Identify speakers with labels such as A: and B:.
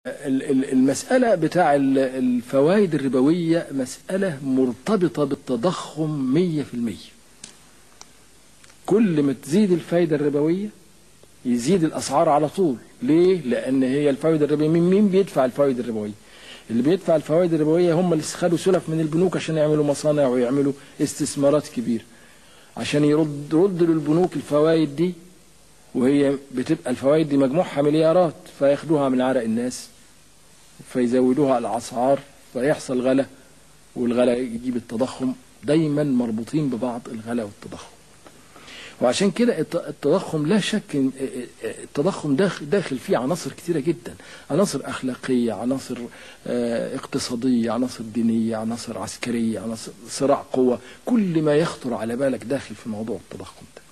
A: ال- ال- المسألة بتاع ال- الفوائد الربوية مسألة مرتبطة بالتضخم مية في المية كل ما تزيد الفايدة الربوية يزيد الأسعار على طول ليه؟ لأن هي الفوائد الربوية مين, مين بيدفع الفوائد الربوية؟ اللي بيدفع الفوائد الربوية هم اللي خدوا سلف من البنوك عشان يعملوا مصانع ويعملوا استثمارات كبيرة عشان يرد يرد للبنوك الفوائد دي وهي بتبقى الفوائد دي مجموعها مليارات فياخدوها من عرق الناس فيزودوها الاسعار فيحصل غلا والغلا يجيب التضخم دايما مربوطين ببعض الغلا والتضخم وعشان كده الت- التضخم لا شك إن التضخم داخل, داخل فيه عناصر كتيرة جدا عناصر أخلاقية عناصر آه، اقتصادية عناصر دينية عناصر عسكرية عناصر صراع قوة كل ما يخطر على بالك داخل في موضوع التضخم ده